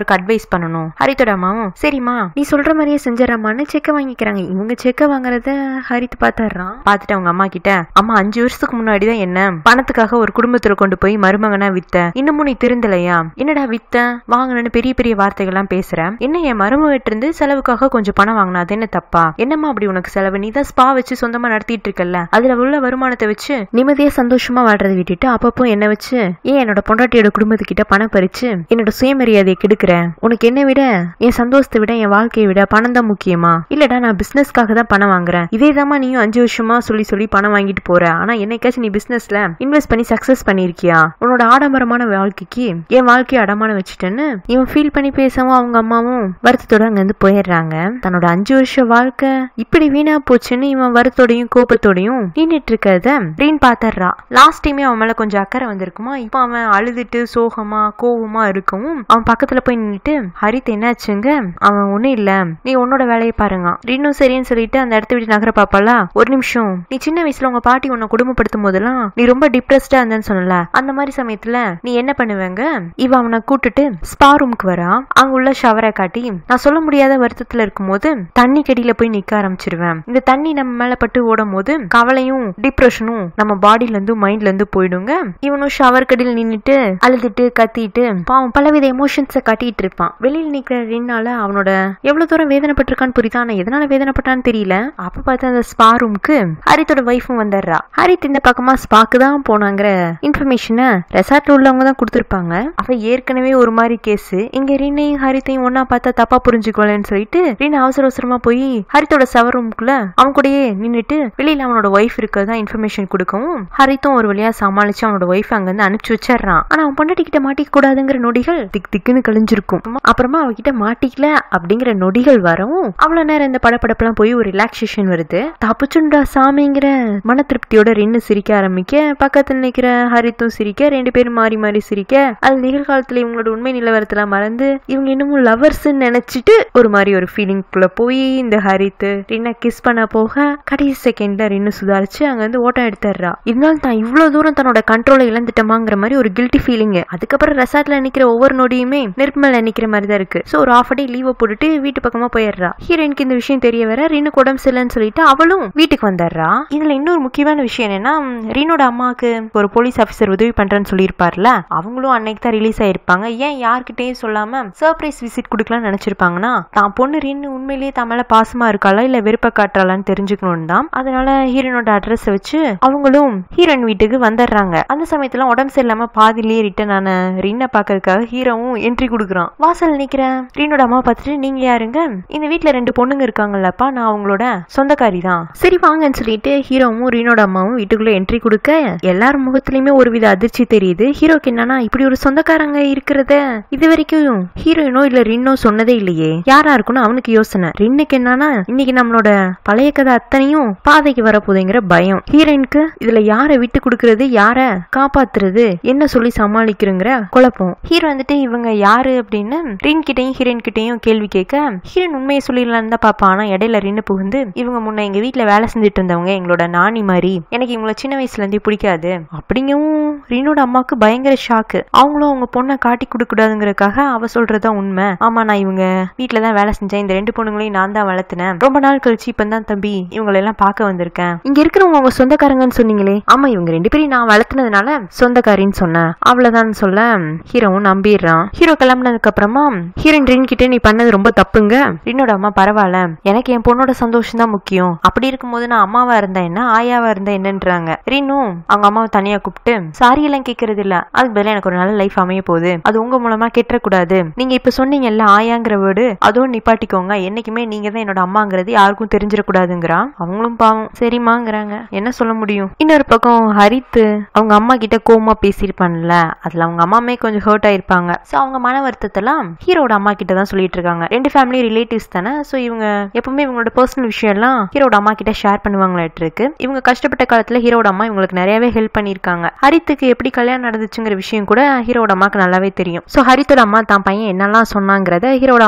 அவங்களுக்கு அட்வைஸ் பண்ணணும் ஹரித்தோட அம்மாவும் சரிம்மா நீ சொல்ற மாதிரியே செஞ்சிடறாமான்னு செக்க வாங்கிக்கிறாங்க இவங்க செக்க வாங்குறத ஹரித் பாத்துறான் பார்த்துட்டு அவங்க அம்மா கிட்ட அம்மா அஞ்சு வருஷத்துக்கு முன்னாடி தான் என்ன பணத்துக்காக ஒரு குடும்பத்துல கொண்டு போய் மருமகனா வித்த இன்னமும் நீ திருந்தலையா என்னடா வித்த வாங்கினு பெரிய பெரிய வார்த்தைகள்லாம் பேசுற என்ன என் மருமகிட்ட இருந்து செலவுக்காக கொஞ்சம் பணம் வாங்கினா அது என்ன தப்பா என்னம்மா அப்படி உனக்கு செலவு நீ தான் ஸ்பா வச்சு சொந்தமா நடத்திட்டு இருக்கல்ல அதுல உள்ள வருமானத்தை வச்சு நிம்மதியா சந்தோஷமா வாழ்றதை விட்டுட்டு அப்பப்போ என்ன வச்சு ஏன் என்னோட பொண்டாட்டியோட குடும்பத்துக்கிட்ட பணம் பறிச்சு என்னோட சுயமரியாதையை கெடுக்கிற உனக்கு என்ன விட என் சந்தோஷத்தை விட என் வாழ்க்கையை விட பணம் தான் முக்கியமா இல்லடா நான் பிசினஸ்க்காக தான் பணம் வாங்குறேன் இதே நீயும் அஞ்சு வருஷமா சொல்லி சொல்லி பணம் வாங்கிட்டு போற ஆனா என்னைக்காச்சும் நீ பிசினஸ்ல இன்வெஸ்ட் பண்ணி சக்சஸ் பண்ணிருக்கியா உன்னோட ஆடம்பரமான வாழ்க்கைக்கு என் வாழ்க்கையை அடமானம் வச்சுட்டேன்னு இவன் ஃபீல் பண்ணி பேசவும் அவங்க அம்மாவும் வருத்தத்தோட அங்க இருந்து போயிடுறாங்க தன்னோட அஞ்சு வருஷ வாழ்க்கை இப்படி வீணா போச்சுன்னு இவன் வருத்தோடையும் கோபத்தோடையும் நின்னுட்டு இருக்கிறத ரீன் பாத்துறா லாஸ்ட் டைமே அவன் மேல கொஞ்சம் அக்கறை வந்திருக்குமா இப்போ அவன் அழுதுட்டு சோகமா கோவமா இருக்கவும் அவன் பக்கத்துல போய் நின்னுட்டு ஹரித் என்னாச்சுங்க அவன் ஒண்ணும் இல்ல நீ உன்னோட வேலையை பாருங்க ரீனும் சரின்னு சொல்லிட்டு அந்த இடத்த விட்டு நகர பாப்பாளா ஒரு நிமிஷம் நீ சின்ன வயசுல உங்க பாட்டி உன்னை குடும்பப்படுத்தும் போதெல்லாம் நீ ரொம்ப டிப்ரெஸ்டா இருந்தேன்னு சொன்னல அந்த மாதிரி சமயத்துல நீ என்ன பண்ணுவேங்க இவ அவனை கூட்டிட்டு ஸ்பா ரூமுக்கு வரா அங்க உள்ள ஷவரை காட்டி நான் சொல்ல முடியாத வருத்தத்துல இருக்கும்போது தண்ணி கடியில போய் நிக்க ஆரம்பிச்சிருவேன் இந்த தண்ணி நம்ம மேல பட்டு ஓடும் போது கவலையும் டிப்ரெஷனும் நம்ம பாடியில இருந்து மைண்ட்ல இருந்து போயிடுங்க இவனும் ஷவர் கடியில் நின்னுட்டு அழுதுட்டு கத்திட்டு பாவம் பலவித எமோஷன்ஸை காட்டிட்டு இருப்பான் வெளியில நிக்கிற ரெண்டால அவனோட எவ்வளவு தூரம் வேதனைப்பட்டிருக்கான்னு புரியுதா ஆனா எதனால வேதனைப்பட்டான்னு தெரியல அப்ப பார்த்து அந்த ஸ்பா ரூமுக்கு ஹரித்தோட ஒய்ஃபும் வந்துடுறா ஹரித் இந்த பக்கமா ஸ்பாக்கு தான் போனாங்கிற இன்ஃபர்மேஷனை ரெசார்ட்ல உள்ளவங்க தான் கொடுத்துருப்பாங்க அவ ஏற்கனவே ஒரு மாதிரி கேஸ் இங்க ரீனையும் ஹரித்தையும் ஒன்னா பார்த்தா தப்பா புரிஞ்சுக்கலன்னு சொல்லிட்டு ரீனா அவசர அவசரமா போய் ஹரித்தோட சவர் ரூமுக்குள்ள அவன் கூடயே நின்னுட்டு வெளியில அவனோட ஒய்ஃப் இருக்கிறதா இன்ஃபர்மேஷன் கொடுக்கவும் ஹரித்தும் ஒரு வழியா சமாளிச்சு அவனோட ஒய்ஃப் அங்க இருந்து அனுப்பிச்சு வச்சிடறான் ஆனா அவன் பொண்டாட்டி கிட்ட மாட்டிக்க கூடாதுங்கிற நொடிகள் திக் திக்குன்னு கழிஞ்சிருக்கும் அப்புறமா அவகிட்ட மாட்டிக்கல அப்படிங்கிற நொடிகள் வரவும் அவ்வளவு நேரம் இந்த படப்படப்பெல்லாம் போய் ஒரு ரிலாக்ஸேஷன் வருது தப்புச்சுண்டா சாமிங்கிற மன திருப்தியோட ரெண்டு சிரிக்க ஆரம்பிக்க பக்கத்துல நிக்கிற ஹரித்தும் சிரிக்க ரெண்டு பேரும் மாறி மாறி சிரிக்க அது நிகழ்காலத்துல இவங்களோட உண்மை நிலவரத்தெல்லாம் மறந்து இவங்க இன்னமும் லவர்ஸ் நினைச்சிட்டு ஒரு மாதிரி ஒரு ஃபீலிங்குள்ள போய் இந்த ஹரித்து ரின்ன கிஸ் பண்ண போக கடைசி செகண்ட்ல ரின்னு சுதாரிச்சு அங்க இருந்து ஓட்டம் எடுத்துடுறா இருந்தாலும் தான் இவ்வளவு தூரம் தன்னோட கண்ட்ரோலை இழந்துட்டோமாங்கிற மாதிரி ஒரு கில்ட்டி ஃபீலிங் அதுக்கப்புறம் ரெசார்ட்ல நிக்கிற ஒவ்வொரு நொடியுமே நெருப்பு மேல நிக்கிற மாதிரி தான் இருக்கு ஸோ ஒரு ஆஃப் டே லீவை போட்டுட்டு வீட்டு பக்கமா போயிடுறா ஹீரோயினுக்கு இந்த விஷயம் தெரிய வர ரினுக்கு உடம்பு சரியில்லைன்னு சொல்லிட்டு அவளும் வீட்டுக்கு வந்துடுறா இதுல இன்னொரு முக்கியமான விஷயம் என்னன்னா ம், ரீனோட அம்மாவுக்கு ஒரு போலீஸ் ஆஃபீஸர் உதவி பண்றேன்னு சொல்லியிருப்பார்ல அவங்களும் அன்னைக்கு தான் ரிலீஸ் ஆயிருப்பாங்க ஏன் யார்கிட்டயும் சொல்லாம சர்ப்ரைஸ் விசிட் கொடுக்கலாம்னு நினைச்சிருப்பாங்கன்னா தான் பொண்ணு ரீனு உண்மையிலேயே தான் மேல பாசமா இருக்காளா இல்ல வெறுப்ப காட்டுறாளான்னு தெரிஞ்சுக்கணும் தான் அதனால ஹீரோனோட அட்ரஸ் வச்சு அவங்களும் ஹீரோயின் வீட்டுக்கு வந்துடுறாங்க அந்த சமயத்துல உடம்பு சரியில்லாம பாதிலேயே ரிட்டன் ஆன ரீனை பாக்குறதுக்காக ஹீரோவும் என்ட்ரி கொடுக்குறான் வாசல் நிக்கிற ரீனோட அம்மா பார்த்துட்டு நீங்க யாருங்க இந்த வீட்ல ரெண்டு பொண்ணுங்க இருக்காங்கல்லப்பா நான் அவங்களோட சொந்தக்காரி தான் சரி வாங்கன்னு சொல்லிட்டு ஹீரோவும் ரீனோட அம்மாவும் வீட்டுக்குள்ள என்ட்ரி கொடுக்க எல்லார் முகத்திலயுமே ஒரு வித அதிர்ச்சி தெரியுது ஹீரோக்கு என்னன்னா இப்படி ஒரு சொந்தக்காரங்க இருக்கிறத இது வரைக்கும் ஹீரோயினோ இல்ல ரின்னோ சொன்னதே இல்லையே யாரா இருக்குன்னு அவனுக்கு யோசனை ரின்னுக்கு என்னன்னா இன்னைக்கு நம்மளோட பழைய கதை அத்தனையும் பாதைக்கு வரப்போகுதுங்கிற பயம் ஹீரோயினுக்கு இதுல யாரை விட்டு கொடுக்கறது யார காப்பாத்துறது என்ன சொல்லி சமாளிக்கிறங்கிற குழப்பம் ஹீரோ வந்துட்டு இவங்க யாரு அப்படின்னு ரின் கிட்டையும் ஹீரோயின் கிட்டையும் கேள்வி கேட்க ஹீரோயின் உண்மையை சொல்லிடலான்னு தான் பாப்பா ஆனா இடையில ரின்னு புகுந்து இவங்க முன்ன எங்க வீட்ல வேலை செஞ்சுட்டு இருந்தவங்க எங்களோட நாணி மாதிரி எனக்கு இவங்கள சின்ன வயசுல இருந்தே பிடிக்காது அப்படிங்கவும் ரீனோட அம்மாவுக்கு பயங்கர ஷாக்கு அவங்களும் அவங்க பொண்ணை காட்டி கொடுக்க கூடாதுங்கிறதுக்காக அவ சொல்றதா உண்மை ஆமா நான் இவங்க வீட்ல தான் வேலை செஞ்சேன் இந்த ரெண்டு பொண்ணுங்களையும் நான் தான் வளர்த்தினேன் ரொம்ப நாள் கழிச்சு இப்ப தான் தம்பி இவங்களை எல்லாம் பார்க்க வந்திருக்கேன் இங்க இருக்கிறவங்க உங்க சொந்தக்காரங்கன்னு சொன்னீங்களே ஆமா இவங்க ரெண்டு பேரும் நான் வளர்த்துனதுனால சொந்தக்காரின்னு சொன்னேன் அவ்வளவுதான் சொல்ல ஹீரோவும் நம்பிடுறான் ஹீரோ கிளம்புனதுக்கு அப்புறமா ஹீரோயின் ரின் கிட்ட நீ பண்ணது ரொம்ப தப்புங்க ரின்னோட அம்மா பரவாயில்ல எனக்கு என் பொண்ணோட சந்தோஷம் தான் முக்கியம் அப்படி இருக்கும்போது நான் அம்மாவா இருந்தா என்ன ஆயாவா இருந்தா என்னன்றாங்க ரின்னும் அவங்க அம்மாவை தனியா கூப்பிட்டு சாரி எல்லாம் கேட்கறது இல்ல அதுக்கு பதிலா எனக்கு ஒரு நல்ல லைஃப் அமைய போகுது அது உங்க மூலமா கெட்டக்கூடாது நீங்க இப்ப சொன்னீங்கல்ல ஆயாங்கிற வேர்டு அதுவும் நிப்பாட்டிக்கோங்க என்னைக்குமே நீங்க தான் என்னோட அம்மாங்கிறது யாருக்கும் தெரிஞ்சிடக்கூடாதுங்கிறான் அவங்களும் பாவம் சரிம்மாங்கிறாங்க என்ன சொல்ல முடியும் இன்னொரு பக்கம் ஹரித்து அவங்க அம்மா கிட்ட கோமா பேசியிருப்பான்ல அதுல அவங்க அம்மாமே கொஞ்சம் ஹர்ட் ஆயிருப்பாங்க சோ அவங்க மன வருத்தத்தெல்லாம் ஹீரோட அம்மா கிட்ட தான் சொல்லிட்டு இருக்காங்க ரெண்டு ஃபேமிலி ரிலேட்டிவ்ஸ் தானே சோ இவங்க எப்பவுமே இவங்களோட பர்சனல் விஷயம் எல்லாம் ஹீரோட அம்மா கிட்ட ஷேர் பண்ணுவாங்களாட்டு இருக்கு இவங்க கஷ்டப்பட்ட காலத்துல ஹீரோட அம்மா இவங்களுக்கு நிறையவே ஹெல்ப் பண்ணியிருக்காங்க ஹரித்துக்கு எப்படி கல்யாணம் நடந்துச்சுங்கிற விஷயம் கூட ஹீரோட அம்மாக்கு நல்லாவே தெரியும் சோ ஹரித்தோட அம்மா தான் பையன் என்னெல்லாம் சொன்னாங்கிறத ஹீரோட அம்மா கிட்ட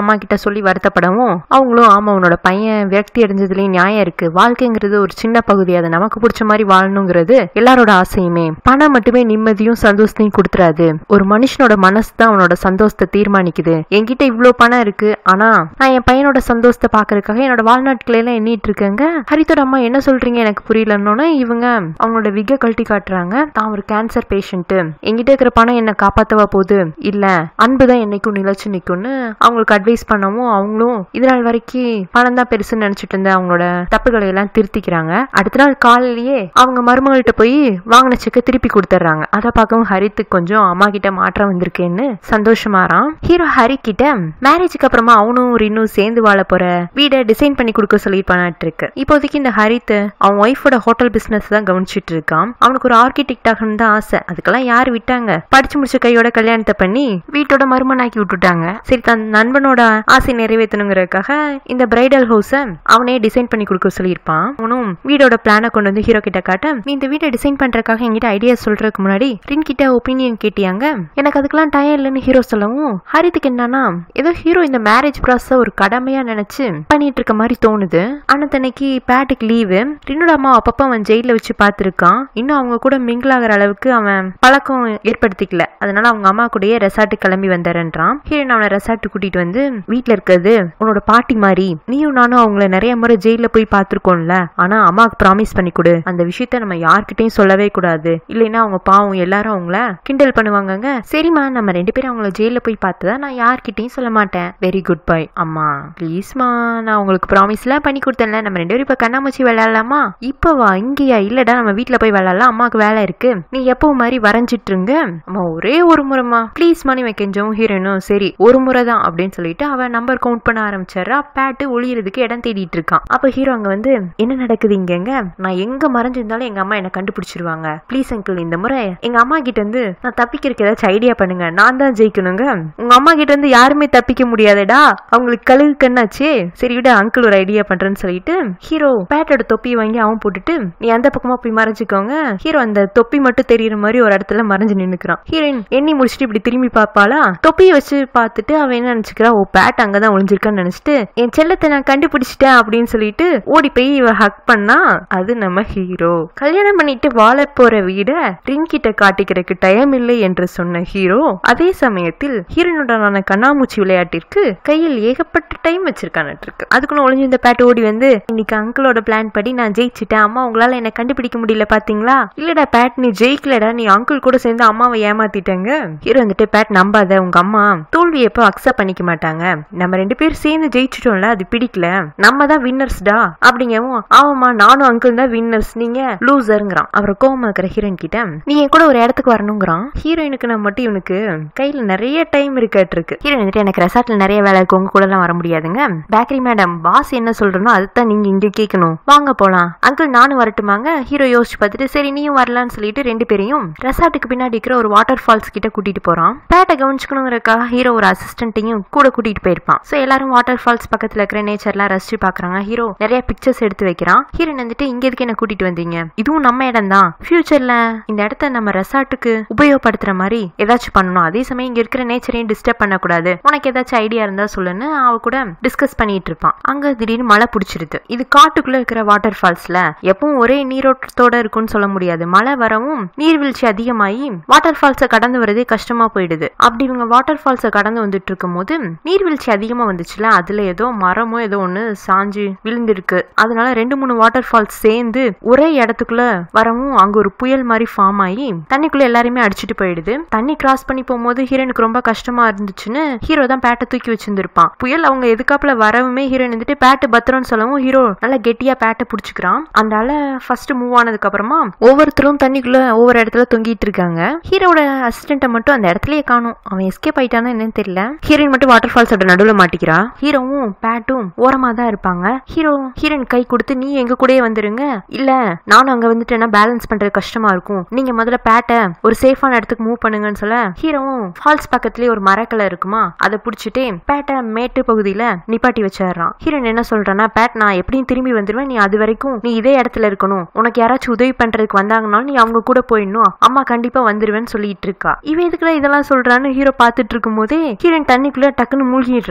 சொல்லி வருத்தப்படவும் அவங்களும் ஆமா உன்னோட பையன் விரக்தி அடைஞ்சதுலயும் நியாயம் இருக்கு வாழ்க்கைங்கிறது ஒரு சின்ன பகுதி அதை நமக்கு பிடிச்ச மாதிரி வாழணுங்கிறது எல்லாரோட ஆசையுமே பணம் மட்டுமே நிம்மதியும் சந்தோஷத்தையும் கொடுத்துறாது ஒரு மனுஷனோட மனசு தான் அவனோட சந்தோஷத்தை தீர்மானிக்குது என்கிட்ட இவ்ளோ பணம் இருக்கு ஆனா நான் என் பையனோட சந்தோஷத்தை பாக்குறதுக்காக என்னோட வாழ்நாட்களை எல்லாம் எண்ணிட்டு இருக்கேங்க ஹரித்தோட அம்மா என்ன சொல்றீங்க எனக்கு புரியலன்னொன்னு இவங்க அவங்களோட விக்க கழட்டி காட்டுறாங்க தான் ஒரு கேன்சர் பேஷண்ட் என்கிட்ட இருக்கிற பணம் என்ன காப்பாத்தவா போகுது இல்ல அன்பு தான் என்னைக்கும் நிலைச்சு நிக்கும்னு அவங்களுக்கு அட்வைஸ் பண்ணவும் அவங்களும் இது நாள் வரைக்கும் பணம் தான் பெருசுன்னு நினைச்சிட்டு இருந்த அவங்களோட தப்புகளை எல்லாம் திருத்திக்கிறாங்க அடுத்த நாள் காலையிலேயே அவங்க மருமகள்கிட்ட போய் வாங்கின செக்க திருப்பி கொடுத்துட்றாங்க அதை பார்க்கவும் ஹரித்துக்கு கொஞ்சம் அம்மா கிட்ட மாற்றம் வந்திருக்கேன்னு சந்தோஷமாறான் ஹீரோ ஹரி கிட்ட மேரேஜுக்கு அப்புறமா அவனும் ரின்னும் சேர்ந்து வாழ போற வீடை டிசைன் பண்ணி கொடுக்க சொல்லியிருப்பானாட்டு இருக்கு இப்போதைக்கு இந்த ஹரித் அவன் ஒய்ஃபோட ஹோட்டல் பிசினஸ் தான் கவனிச்சிட்டு இருக்கான் அவனுக்கு ஒரு ஆர்கிடெக்ட் ஆகணும் தான் ஆசை அதுக்கெல்லாம் யார் விட்டாங்க படிச்சு முடிச்ச கையோட கல்யாணத்தை பண்ணி வீட்டோட மருமனாக்கி விட்டுட்டாங்க சரி தன் நண்பனோட ஆசை நிறைவேற்றணுங்கிறதுக்காக இந்த பிரைடல் ஹவுஸ அவனே டிசைன் பண்ணி கொடுக்க சொல்லியிருப்பான் அவனும் வீடோட பிளானை கொண்டு வந்து ஹீரோ கிட்ட காட்ட நீ இந்த வீட்டை டிசைன் பண்றதுக்காக என்கிட்ட ஐடியா சொல்றதுக்கு முன்னாடி ரின் கிட்ட ஒப்பீனியன் கேட்டியாங்க எனக்கு அதுக்கெல்லாம் டைம் இல்லைன்னு ஹீரோ சொல்லவும் ஹரித்துக்கு என்னன்னா ஏதோ ஹீரோ இந்த மேரேஜ் ப்ராசஸ் ஒரு கடமையா நினைச்சு பண்ணிட்டு இருக்க மாதிரி தோணுது அன்னத்தன்னைக்கு பேட்டுக்கு லீவு ரின்னோட அம்மா அப்பப்ப அவன் ஜெயில வச்சு பார்த்திருக்கான் இன்னும் அவங்க கூட மிங்கிள் ஆகிற அளவுக்கு அவன் பழக்கம் ஏற்படுத்திக்கல அதனால அவங்க அம்மா கூடயே ரெசார்ட்டு கிளம்பி வந்தாருன்றான் ஹீரோன் அவனை ரெசார்ட்டு கூட்டிட்டு வந்து வீட்ல இருக்கிறது உன்னோட பாட்டி மாதிரி நீயும் நானும் அவங்கள நிறைய முறை ஜெயில போய் பார்த்திருக்கோம்ல ஆனா அம்மாவுக்கு ப்ராமிஸ் பண்ணி கொடு அந்த விஷயத்த நம்ம யார்கிட்டயும் சொல்லவே கூடாது இல்லைன்னா அவங்க பாவம் எல்லாரும் அவங்கள கிண்டல் பண்ணுவாங்கங்க சரிம்மா நம்ம ரெண்டு பேரும் அவங்கள ஜெயில போய் பார்த்ததா நான் யார்கிட்டயும் சொல்ல மாட்டேன் வெரி குட் பை அம்மா ப்ளீஸ்மா நான் உங்களுக்கு ப்ராமிஸ்லாம் பண்ணி கொடுத்தேன்ல நம்ம ரெண்டு பேரும் இப்ப கண்ணாமூச்சி விளையாடலாமா இப்ப வா இங்கேயா இல்லடா நம்ம வீட்ல போய் விளையாடலாம் அம்மாவுக்கு வேலை இருக்கு நீ எப்பவும் மாதிரி வரைஞ்சிட்டு இருங்க அம்மா ஒரே ஒரு முறைமா ப்ளீஸ் மணி வைக்கஞ்சும் ஹீரோனும் சரி ஒரு முறை தான் அப்படின்னு சொல்லிட்டு அவன் நம்பர் கவுண்ட் பண்ண ஆரம்பிச்சாரா பேட்டு ஒளியறதுக்கு இடம் தேடிட்டு இருக்கான் அப்ப ஹீரோ அங்க வந்து என்ன நடக்குது இங்கங்க நான் எங்க மறைஞ்சிருந்தாலும் எங்க அம்மா என்ன கண்டுபிடிச்சிருவாங்க ப்ளீஸ் அங்கிள் இந்த முறை எங்க அம்மா கிட்ட இருந்து நான் தப்பிக்கிறதுக்கு ஏதாச்சும் ஐடியா பண்ணுங்க நான் தான் ஜெயிக்கணுங்க உங்க அம்மா கிட்ட இருந்து யாருமே தப்பிக்க முடியாதடா அவங்களுக்கு கழுகு கண்ணாச்சே சரி விட அங்கிள் ஒரு ஐடியா பண்றேன்னு சொல்லிட்டு ஹீரோ பேட்டோட தொப்பி வாங்கி அவன் போட்டுட்டு நீ அந்த பக்கமா போய் மறைஞ்சுக்கோங்க ஹீரோ அந்த தொப்பி மட்டும் தெரியற மாதிரி ஒரு இடத்துல மறைஞ்சு நின்னுக்கிறான் ஹீரோயின் எண்ணி முடிச்சுட்டு இப்படி திரும்பி பார்ப்பாளா தொப்பியை வச்சு பார்த்துட்டு அவன் என்ன நினைச்சுக்கிறா ஓ பேட் அங்கதான் ஒளிஞ்சிருக்கான்னு நினைச்சிட்டு என் செல்லத்தை நான் கண்டுபிடிச்சிட்டேன் அப்படின்னு சொல்லிட்டு ஓடி போய் இவ ஹக் பண்ணா அது நம்ம ஹீரோ கல்யாணம் பண்ணிட்டு வாழ போற வீட ரிங் கிட்ட காட்டிக்கிறதுக்கு டைம் இல்லை என்று சொன்ன ஹீரோ அதே சமயத்தில் ஹீரோனுடனான கண்ணாமூச்சி விளையாட்டிற்கு கையில் ஏகப்பட்ட டைம் வச்சிருக்கானு இருக்கு அதுக்குள்ள ஒளிஞ்சிருந்த பேட் ஓடி வந்து இன்னைக்கு அங்கிளோட பிளான் படி நான் ஜெயிச்சிட்டேன் அம்மா உங்களால என்ன கண்டுபிடிக்க முடியல பாத்தீங்களா இல்லடா பேட் நீ ஜெயிக்கலடா நீ அங்கிள் கூட சேர்ந்து அம்மாவை ஏமாத்திட்டங்க ஹீரோ வந்துட்டு பேட் நம்பாத உங்க அம்மா தோல்வி எப்போ அக்செப்ட் பண்ணிக்க மாட்டாங்க நம்ம ரெண்டு பேரும் சேர்ந்து ஜெயிச்சிட்டோம்ல அது பிடிக்கல நம்ம தான் வின்னர்ஸ்டா அப்படிங்கவும் ஆமாமா நானும் அங்கிள் தான் வின்னர்ஸ் நீங்க லூசருங்கிறான் அவரை கோவமா இருக்கிற ஹீரோயின் கிட்ட நீ என் கூட ஒரு இடத்துக்கு வரணுங்கிறான் ஹீரோயினுக்கு நான் மட்டும் இவனுக்கு கையில நிறைய டைம் இருக்காட்டு இருக்கு ஹீரோயின் வந்துட்டு எனக்கு ரெசார்ட்ல நிறைய வேலை இருக்கு உங்க கூட எல்லாம் வர முடியாதுங்க பேக்கரி மேடம் பாஸ் என்ன சொல்றனோ அதுதான் நீங்க இங்க கேட்கணும் வாங்க போலாம் அங்கிள் நானும் வரட்டுமாங்க ஹீரோ யோசிச்சு பார்த்துட்டு சரி நீயும் வரலாம்னு சொல்லிட்டு ரெண்டு பேரையும் ரெசார்ட்டுக்கு பின்னாடி இருக்கிற ஒரு வாட்டர் ஃபால்ஸ் கிட்ட கூட்டிட்டு போறான் பேட்டை கவனிச்சுக்கணுங்கிறக்காக ஹீரோ ஒரு அசிஸ்டன்ட்டையும் கூட கூட்டிட்டு போயிருப்பான் சோ எல்லாரும் வாட்டர் ஃபால்ஸ் பக்கத்துல இருக்கிற நேச்சர்லாம் ரசிச்சு பாக்குறாங்க ஹீரோ நிறைய பிக்சர்ஸ் எடுத்து வைக்கிறான் ஹீரோயின் வந்துட்டு இங்க எதுக்கு என்ன கூட்டிட்டு வந்தீங்க இதுவும் நம்ம இடம் தான் ஃபியூச்சர்ல இந்த இடத்த நம்ம ரெசார்ட்டுக்கு உபயோகப்படுத்துற மாதிரி ஏதாச்சும் பண்ணணும் அதே சமயம் இங்க இருக்கிற நேச்சரையும் டிஸ்டர்ப் பண்ணக்கூடாது உனக்கு ஏதாச்சும் ஐடியா இருந்தா சொல்லுன்னு அவ கூட டிஸ்கஸ் பண்ணிட்டு இருப்பான் அங்க திடீர்னு மழை பிடிச்சிருது இது காட்டுக்குள்ள இருக்கிற வாட்டர் ஃபால்ஸ்ல எப்பவும் ஒரே நீரோட்டத்தோட இருக்கும்னு சொல்ல முடியாது மழை வரவும் நீர்வீழ்ச்சி அதிகமாகி வாட்டர் ஃபால்ஸை கடந்து வரதே கஷ்டமா போயிடுது அப்படி இவங்க வாட்டர் ஃபால்ஸை கடந்து வந்துட்டு இருக்கும் போது நீர்வீழ்ச்சி அதிகமா வந்துச்சுல அதுல ஏதோ மரமோ ஏதோ ஒண்ணு சாஞ்சு விழுந்திருக்கு அதனால ரெண்டு மூணு வாட்டர் ஃபால்ஸ் சேர்ந்து ஒரே இடத்துக்குள்ள வரவும் அங்க ஒரு புயல் மாதிரி ஃபார்ம் ஆகி தண்ணிக்குள்ள எல்லாருமே அடிச்சிட்டு போயிடுது தண்ணி கிராஸ் பண்ணி போகும்போது ஹீரோனுக்கு ரொம்ப கஷ்டமா இருந்துச்சுன்னு ஹீரோ தான் பேட்டை தூக்கி வச்சிருந்திருப்பான் புயல் அவங்க எதுக்காப்புல வரவுமே ஹீரோயின் வந்துட்டு பேட்டு பத்திரம்னு சொல்லவும் ஹீரோ நல்லா கெட்டியா பேட்டை பிடிச்சிக்கிறான் அதனால ஃபர்ஸ்ட் மூவ் ஆனதுக்கு அப்புறமா ஒவ்வொருத்தரும் தண்ணிக்குள்ள ஒவ்வொரு இடத்துல தொங்கிட்டு இருக்காங்க ஹீரோட அசிஸ்டண்ட்டை மட்டும் அந்த இடத்துலயே காணும் அவன் எஸ்கேப் ஆயிட்டானா என்னன்னு தெரியல ஹீரோயின் மட்டும் வாட்டர் ஃபால்ஸோட நடுவுல மாட்டிக்கிறா ஹீரோவும் பேட்டும் ஓரமா தான் இருப்பாங்க ஹீரோ ஹீரோயின் கை கொடுத்து நீ எங்க கூடயே வந்துருங்க இல்ல நானும் அங்க வந்துட்டேன்னா பேலன்ஸ் பண்றது கஷ்டமா இருக்கும் நீங்க முதல்ல பேட்டை ஒரு சேஃபான இடத்துக்கு மூவ் பண்ணுங்கன்னு சொல்ல ஹீரோவும் ஃபால்ஸ் பக்கத்துலயே ஒரு மரக்கலை இருக்குமா அதை பிடிச்சிட்டு பேட்டை மேட்டு பகுதியில நிப்பாட்டி வச்சிடுறான் ஹீரோயின் என்ன சொல்றான்னா பேட் நான் எப்படியும் திரும்பி வந்துருவேன் நீ அது வரைக்கும் நீ இதே இடத்துல இருக்கணும் உனக்கு யாராச்சும் உதவி பண்றதுக்கு வந்தாங்கனாலும் நீ அவங்க கூட போயிடணும் அம்மா கண்டிப்பா வந்துருவேன்னு சொல்லிட்டு இருக்கா இவன் எதுக்குல இதெல்லாம் சொல்றான்னு ஹீரோ பாத்துட்டு இருக்கும் போதே ஹீரோயின் தண்ணிக்குள்ள டக்குன்னு மூழ்கிடுறா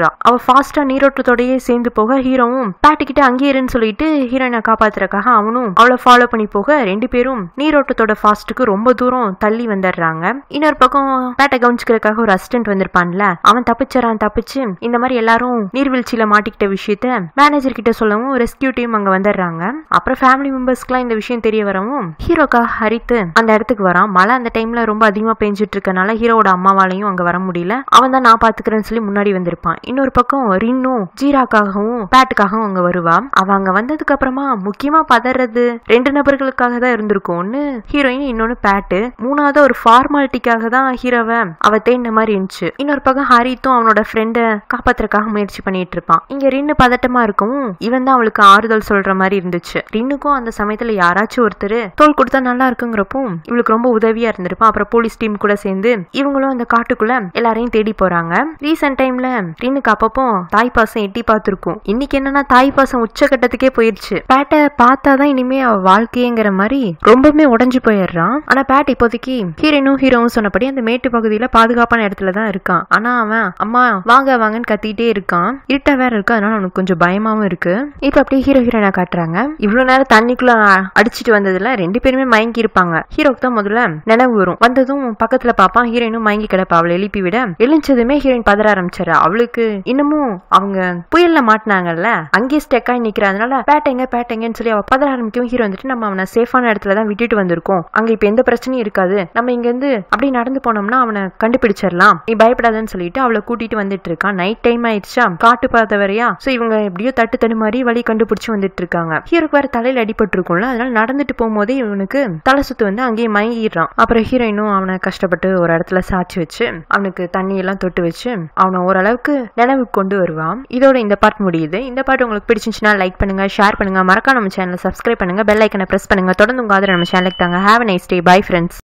போறா அவ ஃபாஸ்டா நீரோட்டத்தோடயே சேர்ந்து போக ஹீரோவும் பேட்டுக்கிட்ட அங்கேயே இருன்னு சொல்லிட்டு ஹீரோயினை காப்பாத்துறதுக்காக அவனும் அவளை ஃபாலோ பண்ணி போக ரெண்டு பேரும் நீரோட்டத்தோட ஃபாஸ்ட்டுக்கு ரொம்ப தூரம் தள்ளி வந்துடுறாங்க இன்னொரு பக்கம் பேட்டை கவனிச்சுக்கிறதுக்காக ஒரு அசிஸ்டன்ட் வந்திருப்பான்ல அவன் தப்பிச்சறான் தப்பிச்சு இந்த மாதிரி எல்லாரும் நீர்வீழ்ச்சியில மாட்டிக்கிட்ட விஷயத்த மேனேஜர் கிட்ட சொல்லவும் ரெஸ்கியூ டீம் அங்க வந்துடுறாங்க அப்புறம் ஃபேமிலி மெம்பர்ஸ்க்குலாம் இந்த விஷயம் தெரிய வரவும் ஹீரோக்கா ஹரித்து அந்த இடத்துக்கு வரான் மழை அந்த டைம்ல ரொம்ப அதிகமா பெஞ்சிட்டு இருக்கனால ஹீரோவோட அம்மாவாலையும் அங்க வர முடியல அவன் தான் நான் பாத்துக்கிறேன்னு சொல்லி முன்னாடி வந்திருப்பான் இன்னொரு பக்கம் ரின்னும் ஜீராக்காகவும் பேட்டுக்காகவும் அங்க வருவா அவ அங்க வந்ததுக்கு அப்புறமா முக்கியமா பதறது ரெண்டு நபர்களுக்காக தான் இருந்திருக்கும் ஒன்னு ஹீரோயின் இன்னொன்னு பேட்டு மூணாவது ஒரு ஃபார்மாலிட்டிக்காக தான் ஹீரோவை அவ தேடின மாதிரி இருந்துச்சு இன்னொரு பக்கம் ஹரித்தும் அவனோட ஃப்ரெண்டை காப்பாத்துறதுக்காக முயற்சி பண்ணிட்டு இருப்பான் இங்க ரின்னு பதட்டமா இருக்கவும் இவன் தான் அவளுக்கு ஆறுதல் சொல்ற மாதிரி இருந்துச்சு ரின்னுக்கும் அந்த சமயத்துல யாராச்சும் ஒருத்தர் தோல் கொடுத்தா நல்லா இருக்குங்கிறப்போ இவளுக்கு ரொம்ப உதவியா இருந்திருப்பான் அப்புறம் போலீஸ் டீம் கூட சேர்ந்து இவங்களும் அந்த காட்டுக்குள்ள எல்லாரையும் தேடி போறாங்க ரீசெண்ட் டைம்ல ரின்னுக்கு அப்பப்போ தாய் பாசம் எட்டி பார்த்திருக்கும் இன்னைக்கு என்னன்னா தாய் பாசம் உச்சகட்டத்துக்கே போயிருச்சு பேட்டை பார்த்தாதான் இனிமே அவ வாழ்க்கைங்கிற மாதிரி ரொம்பவுமே உடஞ்சு போயிடுறான் ஆனா பேட் இப்போதைக்கு ஹீரோனும் ஹீரோவும் சொன்னபடி அந்த மேட்டு பகுதியில பாதுகாப்பான இடத்துல தான் இருக்கான் ஆனா அவன் அம்மா வாங்க வாங்கன்னு கத்திட்டே இருக்கான் இருட்டா வேற இருக்கு அதனால அவனுக்கு கொஞ்சம் பயமாவும் இருக்கு இப்ப அப்படியே ஹீரோ ஹீரோயினை காட்டுறாங்க இவ்வளவு நேரம் தண்ணிக்குள்ள அடிச்சிட்டு வந்ததுல ரெண்டு பேருமே மயங்கி இருப்பாங்க ஹீரோக்கு தான் முதல்ல நினைவு வரும் வந்ததும் பக்கத்துல பாப்பான் ஹீரோயினும் மயங்கி கிடப்பா அவளை எழுப்பி விட எழுந்ததுமே ஹீரோயின் பதற ஆரம்பிச்சாரு அவளுக்கு இன்னமும் அவங்க புயல்ல மாட்டினாங்கல்ல அங்கேயே ஸ்டெக்காய் நிக்கிறா அதனால பேட்டைங்க பேட்டைங்கன்னு சொல்லி அவ பதற ஆரம்பிக்கவும் ஹீரோ வந்துட்டு நம்ம அவனை சேஃபான இடத்துல தான் விட்டுட்டு வந்திருக்கோம் அங்க இப்ப எந்த பிரச்சனையும் இருக்காது நம்ம இங்க இருந்து அப்படி நடந்து போனோம்னா அவனை கண்டுபிடிச்சிடலாம் நீ பயப்படாதன்னு சொல்லிட்டு அவளை கூட்டிட்டு வந்துட்டு இருக்கான் நைட் டைம் ஆயிடுச்சா காட்டு பார்த்த வரையா சோ இவங்க எப்படியோ தட்டு தடு மாதிரி வழி கண்டுபிடிச்சு வந்துட்டு இருக்காங்க ஹீரோக்கு வேற தலையில அடிபட்டு இருக்கும்ல அதனால நடந்துட்டு போகும்போதே இவனுக்கு தலை சுத்து வந்து அங்கேயே மயங்கிடுறான் அப்புறம் ஹீரோயினும் அவனை கஷ்டப்பட்டு ஒரு இடத்துல சாச்சி வச்சு அவனுக்கு தண்ணி எல்லாம் தொட்டு வச்சு அவனை ஓரளவுக்கு நினைவுக்கு கொண்டு வருவான் இதோட இந்த பார்ட் முடியுது இந்த பார்ட் உங்களுக்கு பிடிச்சிருந்துச்சுன்னா லைக் பண்ணுங்க ஷேர் பண்ணுங்க மறக்காம நம்ம சேனலை சப்ஸ்கிரைப் பண்ணுங்க பெல் ஐக்கனை பிரஸ் பண்ணுங்க தொடர்ந்து உங்க ஆதரவு நம்ம சேனலுக்கு தாங்க have nice day bye friends